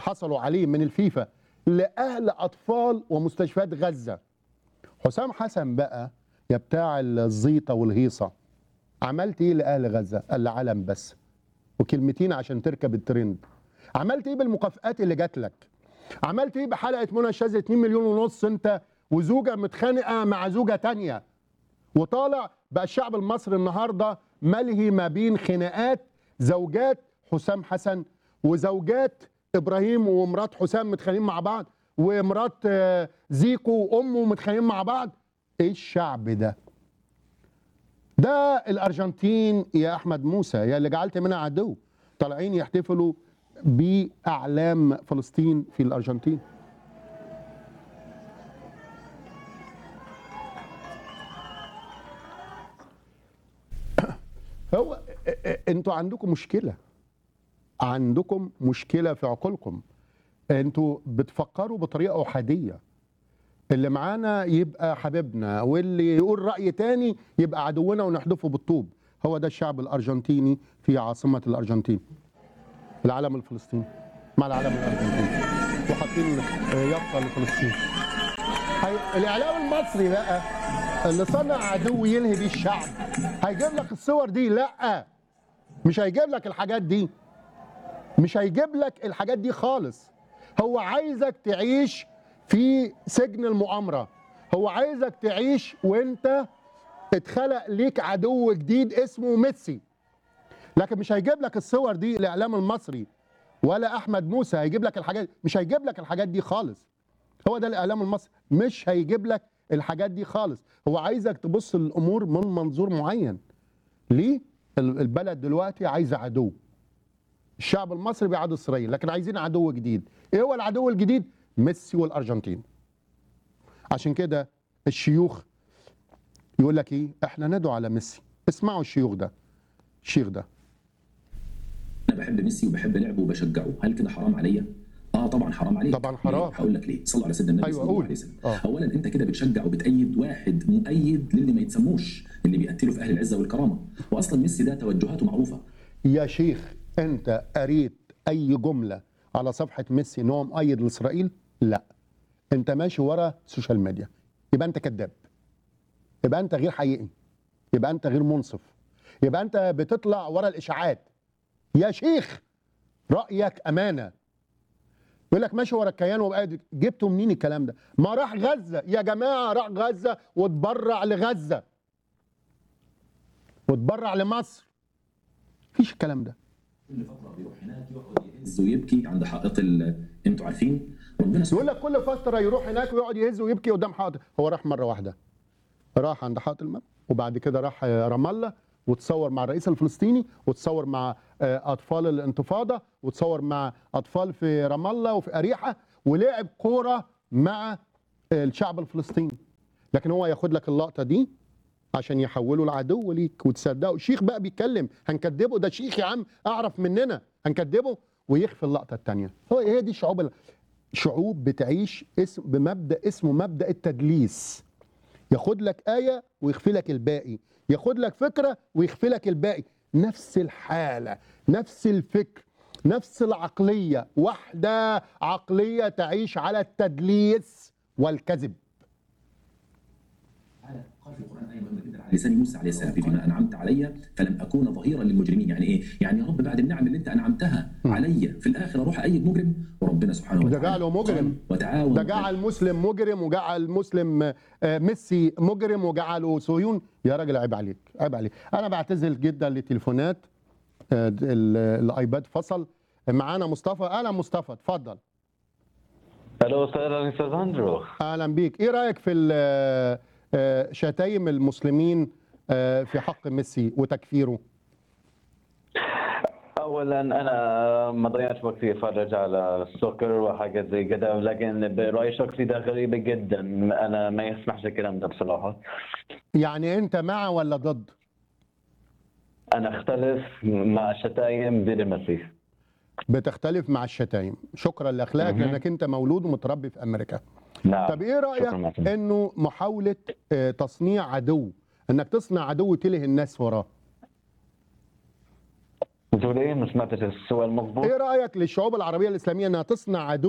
حصلوا عليه من الفيفا لاهل اطفال ومستشفيات غزه حسام حسن بقى يا بتاع الزيطه والهيصه عملت ايه لاهل غزه قال لي علم بس وكلمتين عشان تركب الترند عملت ايه بالمكافآت اللي جات لك عملت ايه بحلقه منى الشاذلي 2 مليون ونص انت وزوجه متخانقه مع زوجه تانية وطالع بقى الشعب المصري النهارده ملهي ما بين خناقات زوجات حسام حسن وزوجات ابراهيم ومرات حسام متخانقين مع بعض ومرات آه، زيكو وامه متخانقين مع بعض ايه الشعب ده ده الارجنتين يا احمد موسى يا اللي جعلت منها عدو طالعين يحتفلوا باعلام فلسطين في الارجنتين هو انتوا عندكم مشكله عندكم مشكله في عقولكم انتوا بتفكروا بطريقه احاديه اللي معانا يبقى حبيبنا واللي يقول راي تاني يبقى عدونا ونحدفه بالطوب هو ده الشعب الارجنتيني في عاصمه الارجنتين العلم الفلسطيني مع العلم الارجنتيني وحاطين يافطه لفلسطين هي- الاعلام المصري بقى اللي صنع عدو يلهي بيه الشعب هيجيب لك الصور دي لا مش هيجيب لك الحاجات دي مش هيجيب لك الحاجات دي خالص هو عايزك تعيش في سجن المؤامرة هو عايزك تعيش وانت اتخلق ليك عدو جديد اسمه ميسي لكن مش هيجيب لك الصور دي الاعلام المصري ولا احمد موسى هيجيب لك الحاجات مش هيجيب لك الحاجات دي خالص هو ده الاعلام المصري مش هيجيب لك الحاجات دي خالص هو عايزك تبص للامور من منظور معين ليه ال- البلد دلوقتي عايزه عدو الشعب المصري بيعادي اسرائيل لكن عايزين عدو جديد ايه هو العدو الجديد ميسي والارجنتين عشان كده الشيوخ يقول لك ايه احنا ندعو على ميسي اسمعوا الشيوخ ده الشيخ ده انا بحب ميسي وبحب لعبه وبشجعه هل كده حرام عليا اه طبعا حرام عليك طبعا حرام. ليه؟ هقول لك ليه صلوا على سيدنا النبي أيوة، صلى الله قول. عليه وسلم آه. اولا انت كده بتشجع وبتأيد واحد مؤيد للي ما يتسموش اللي بيقتلوا في اهل العزه والكرامه واصلا ميسي ده توجهاته معروفه يا شيخ انت قريت اي جمله على صفحه ميسي ان هو مؤيد لاسرائيل لا انت ماشي ورا السوشيال ميديا يبقى انت كذاب يبقى انت غير حقيقي يبقى انت غير منصف يبقى انت بتطلع ورا الاشاعات يا شيخ رايك امانه يقول لك ماشي ورا الكيان وقاعد جبته منين الكلام ده ما راح غزه يا جماعه راح غزه واتبرع لغزه واتبرع لمصر مفيش الكلام ده كل فتره بيروح هناك يقعد يهز ويبكي عند حائط ال... انتوا عارفين ربنا يقول لك كل فتره يروح هناك ويقعد يهز ويبكي قدام حائط هو راح مره واحده راح عند حائط المبنى وبعد كده راح آه، رام الله وتصور مع الرئيس الفلسطيني وتصور مع آه، اطفال الانتفاضه وتصور مع اطفال في رام الله وفي اريحه ولعب كوره مع آه، الشعب الفلسطيني لكن هو ياخد لك اللقطه دي عشان يحولوا العدو ليك وتصدقوا شيخ بقى بيتكلم هنكدبه ده شيخ يا عم اعرف مننا هنكدبه ويخفي اللقطه الثانيه هو هي دي الشعوب ال- شعوب بتعيش اسم بمبدا اسمه مبدا التدليس ياخد لك آية ويخفي لك الباقي ياخد لك فكرة ويخفي لك الباقي نفس الحالة نفس الفكر نفس العقلية واحدة عقلية تعيش على التدليس والكذب تعالى قال في القران ايه مهمه جدا على لسان موسى عليه السلام بما انعمت علي فلم اكون ظهيرا للمجرمين يعني ايه؟ يعني يا رب بعد النعم اللي انت انعمتها علي في الاخر اروح ايد مجرم وربنا سبحانه ده وتعالى جعله مجرم. قال وتعاون ده جعل مسلم مجرم وجعل مسلم آه، ميسي مجرم وجعله صهيون يا راجل عيب عليك عيب عليك انا بعتذر جدا للتليفونات آه، ال- الايباد فصل معانا مصطفى اهلا مصطفى اتفضل الو استاذ استاذ اندرو اهلا بيك ايه رايك في ال- آه، شتايم المسلمين آه، في حق ميسي وتكفيره اولا انا ما ضيعت وقتي اتفرج على السكر وحاجات زي كده لكن برايي الشخصي ده غريبه جدا انا ما يسمحش الكلام ده بصراحه يعني انت مع ولا ضد انا اختلف مع الشتايم ضد المسيح بتختلف مع الشتايم شكرا لاخلاقك مهم. لانك انت مولود ومتربي في امريكا نعم طب ايه شكراً رايك معكم. انه محاوله آه، تصنيع عدو انك تصنع عدو تله الناس وراه بتقول ايه ما سمعتش السؤال مضبوط ايه رايك للشعوب العربيه الاسلاميه انها تصنع عدو